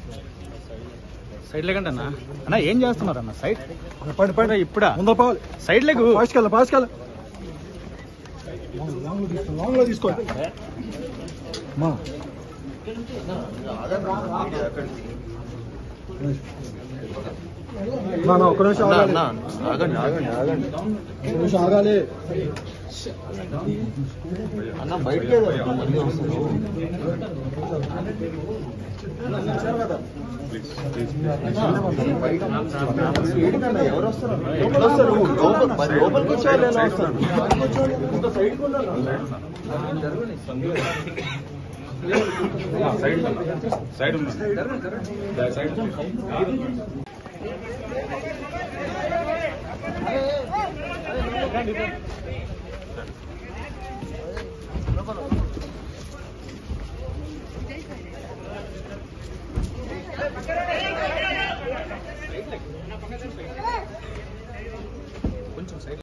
side లేకండి అన్న అన్న ఏం చేస్తున్నారు అన్న సైడ్ పడి పడి ఇప్పుడా ముందర పోవాలి సైడ్ లేకు ఫాస్ట్ కెళ్ళ ఫాస్ట్ కెళ్ళ లాంగ్ లో తీసుకో మా నా, నా, ఒక్క నిమిషం ఆగాలి ఆగండి ఆగండి ఆగండి ఒక్క నిమిషం ఆగాలి అన్న బయటకే మళ్ళీ వస్తారు ఏంటన్నా ఎవరు వస్తారు ఎప్పుడు వస్తారు లోపల మరి లోపలికి వచ్చే వాళ్ళు ఎలా వస్తారు ఇంకా సైడ్కి ఉండాలి సైడ్ సైడ్ Hey,